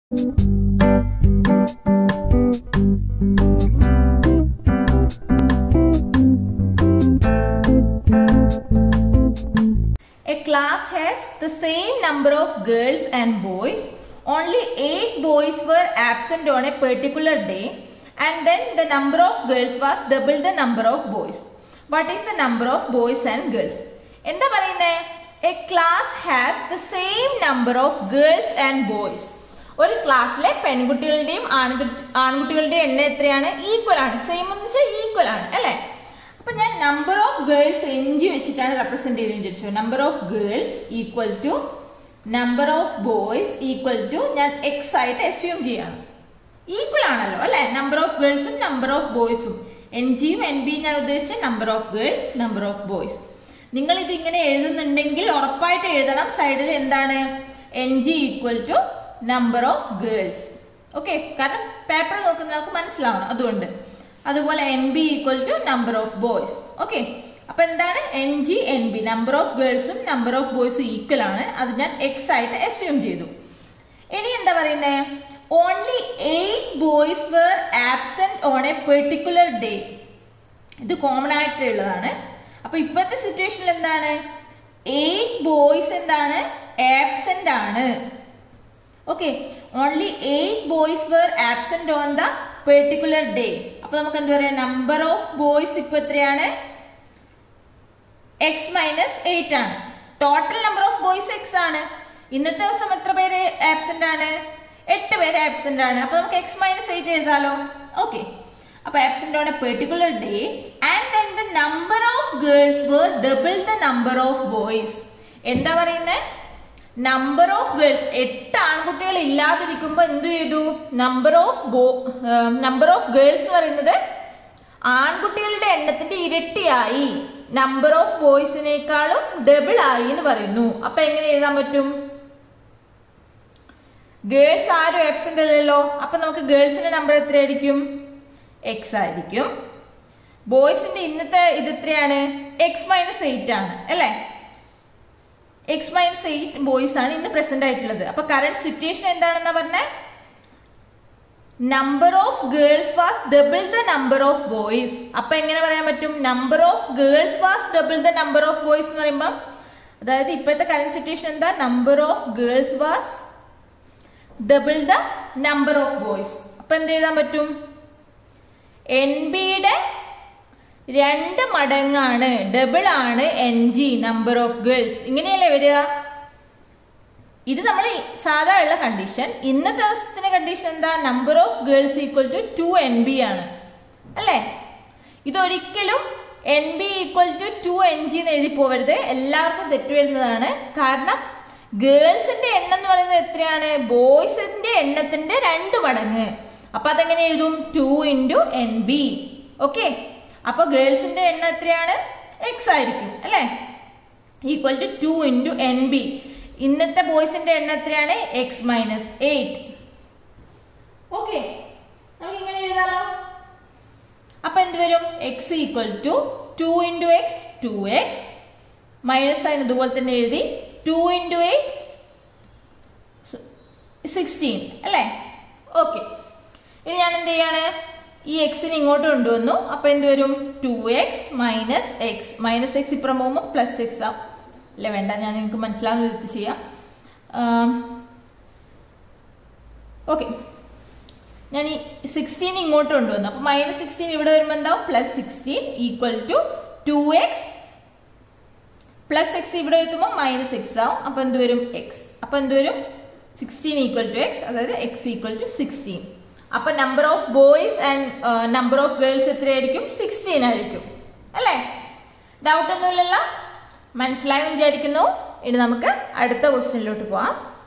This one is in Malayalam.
A class has the same number of girls and boys. Only 8 boys were absent on a particular day and then the number of girls was double the number of boys. What is the number of boys and girls? എന്താ പറയുന്നേ a class has the same number of girls and boys ഒരു ക്ലാസ്സിലെ പെൺകുട്ടികളുടെയും ആൺകുട്ടി ആൺകുട്ടികളുടെയും എണ്ണം എത്രയാണ് ഈക്വൽ ആണ് സെയിം എന്ന് വെച്ചാൽ ഈക്വൽ ആണ് അല്ലേ അപ്പൊ ഞാൻ number of girls N G വെച്ചിട്ടാണ് റെപ്രസെന്റ് ചെയ്തതെന്ന് വിചാരിച്ചു number of girls equal to number of boys equal to ഞാൻ എക്സ് ആയിട്ട് അസ്യൂം ചെയ്യാണ് ഈക്വൽ ആണല്ലോ അല്ലെ നമ്പർ ഓഫ് ഗേൾസും നമ്പർ ഓഫ് ബോയ്സും എൻ ജിയും എൻ ബിയും ഞാൻ ഉദ്ദേശിച്ച number of girls number of boys നിങ്ങൾ ഇത് ഇങ്ങനെ എഴുതുന്നുണ്ടെങ്കിൽ ഉറപ്പായിട്ട് എഴുതണം സൈഡിൽ എന്താണ് N G equal to number of girls okay കാരണം പേപ്പർ നോക്കുന്ന ആൾക്ക് മനസ്സിലാവണം അതുകൊണ്ട് അതുപോലെ N B equal to number of boys okay അപ്പൊ എന്താണ് N G N B number of ഗേൾസും നമ്പർ ഓഫ് ബോയ്സും ഈക്വൽ ആണ് അത് ഞാൻ എക്സ് ആയിട്ട് അസ്യൂം ചെയ്തു ഇനി എന്താ പറയുന്നത് only eight boys were absent on a particular day ഇത് കോമൺ ആയിട്ടുള്ളതാണ് അപ്പൊ ഇപ്പോഴത്തെ സിറ്റുവേഷനിൽ എന്താണ് എയ്റ്റ് ബോയ്സ് എന്താണ് ആബ്സെന്റ് ആണ് okay only eight boys were absent on the particular day അപ്പൊ നമുക്ക് എന്താ പറയാ നമ്പർ ഓഫ് ബോയ്സ് ഇപ്പൊ എത്രയാണ് എക്സ് മൈനസ് എയ്റ്റ് ആണ് total number of boys X ആണ് ഇന്നത്തെ ദിവസം എത്ര പേര് ആബ്സെന്റ് ആണ് എട്ട് പേര് ആബ്സെന്റ് ആണ് അപ്പൊ നമുക്ക് എക്സ് മൈനസ് എയ്റ്റ് എഴുതാലോ ഓക്കെ അപ്പൊ absent on a particular day and then the number of girls were double the number of boys എന്താ പറയുന്നത് നമ്പർ ഓഫ് ഗേൾസ് എട്ട് ആൺകുട്ടികൾ ഇല്ലാതിരിക്കുമ്പോൾ എന്ത് ചെയ്തു നമ്പർ ഓഫ് ബോ നമ്പർ ഓഫ് ഗേൾസ് എന്ന് പറയുന്നത് ആൺകുട്ടികളുടെ എണ്ണത്തിന്റെ ഇരട്ടിയായി നമ്പർ ഓഫ് ബോയ്സിനേക്കാളും ഡബിൾ ആയി എന്ന് പറയുന്നു അപ്പൊ എങ്ങനെ എഴുതാൻ പറ്റും ഗേൾസ് ആരും ആബ്സെന്റ് അല്ലല്ലോ അപ്പൊ നമുക്ക് ഗേൾസിന്റെ നമ്പർ എത്രയായിരിക്കും എക്സ് ആയിരിക്കും ബോയ്സിന്റെ ഇന്നത്തെ ഇത് എത്രയാണ് എക്സ് മൈനസ് എയ്റ്റ് ആണ് അല്ലേ എക്സ് മൈനസ് എയ്റ്റ് ബോയ്സ് ആണ് ഇന്ന് പ്രസന്റ് ആയിട്ടുള്ളത് അപ്പൊ കറണ്ട് സിറ്റുവേഷൻ എന്താണെന്നാ പറഞ്ഞ number of girls was double the number of boys അപ്പൊ എങ്ങനെ പറയാൻ പറ്റും number of girls was double the number of boys എന്ന് പറയുമ്പോൾ അതായത് ഇപ്പോഴത്തെ കറണ്ട് സിറ്റുവേഷൻ എന്താ number of girls was double the number of boys അപ്പൊ എന്ത് എഴുതാൻ പറ്റും എൻ ബിയുടെ രണ്ട് മടങ്ങാണ് ഡബിൾ ആണ് N G number of girls ഇങ്ങനെയല്ലേ വരിക ഇത് നമ്മൾ സാധാ ഉള്ള കണ്ടീഷൻ ഇന്നത്തെ ദിവസത്തിന്റെ കണ്ടീഷൻ എന്താ number of girls equal to two N B ആണ് അല്ലേ ഇതൊരിക്കലും N B equal to two N G എന്ന് എഴുതി പോവരുത് എല്ലാവർക്കും തെറ്റു വരുന്നതാണ് കാരണം ഗേൾസിന്റെ എണ്ണം എന്ന് പറയുന്നത് എത്രയാണ് ബോയ്സിന്റെ എണ്ണത്തിന്റെ രണ്ട് മടങ്ങ് അപ്പൊ അതെങ്ങനെ എഴുതും two into N B okay അപ്പൊ ഗേൾസിന്റെ എണ്ണം എത്രയാണ് എക്സ് ആയിരിക്കും അല്ലേ equal to two into N B ഇന്നത്തെ ബോയ്സിന്റെ എണ്ണം എത്രയാണ് എക്സ് മൈനസ് എയ്റ്റ് ഓക്കെ നമുക്ക് ഇങ്ങനെ എഴുതാമോ അപ്പൊ എന്ത് വരും X equal to two into X two X minus sign ഇതുപോലെ തന്നെ എഴുതി ടു ഇൻറ്റു എയ്റ്റ് സിക്സ്റ്റീൻ അല്ലേ ഓക്കെ ഇനി ഞാൻ എന്ത് ചെയ്യാണ് ഈ എക്സിന് ഇങ്ങോട്ട് കൊണ്ടുവന്നു അപ്പൊ എന്ത് വരും two X minus X minus X ഇപ്പുറം പോകുമ്പോൾ പ്ലസ് എക്സ് ആവും അല്ല വേണ്ട ഞാൻ നിങ്ങൾക്ക് മനസ്സിലാവുന്ന വിധത്തിൽ ചെയ്യാം ഓക്കെ ഞാൻ ഈ സിക്സ്റ്റീൻ ഇങ്ങോട്ട് കൊണ്ടുവന്നു അപ്പൊ മൈനസ് സിക്സ്റ്റീൻ ഇവിടെ വരുമ്പോൾ എന്താവും plus sixteen equal to two X plus X ഇവിടെ എത്തുമ്പോൾ മൈനസ് എക്സ് ആവും അപ്പൊ എന്ത് വരും എക്സ് അപ്പൊ എന്ത് വരും സിക്സ്റ്റീൻ ഈക്വൽ ടു എക്സ് അതായത് എക്സ് ഈക്വൽ ടു സിക്സ്റ്റീൻ അപ്പൊ number of boys and number of girls എത്രയായിരിക്കും സിക്സ്റ്റീൻ ആയിരിക്കും അല്ലേ ഡൗട്ട് ഒന്നുമില്ലല്ലോ മനസ്സിലായെന്ന് വിചാരിക്കുന്നു ഇനി നമുക്ക് അടുത്ത ക്വസ്റ്റ്യനിലോട്ട് പോവാം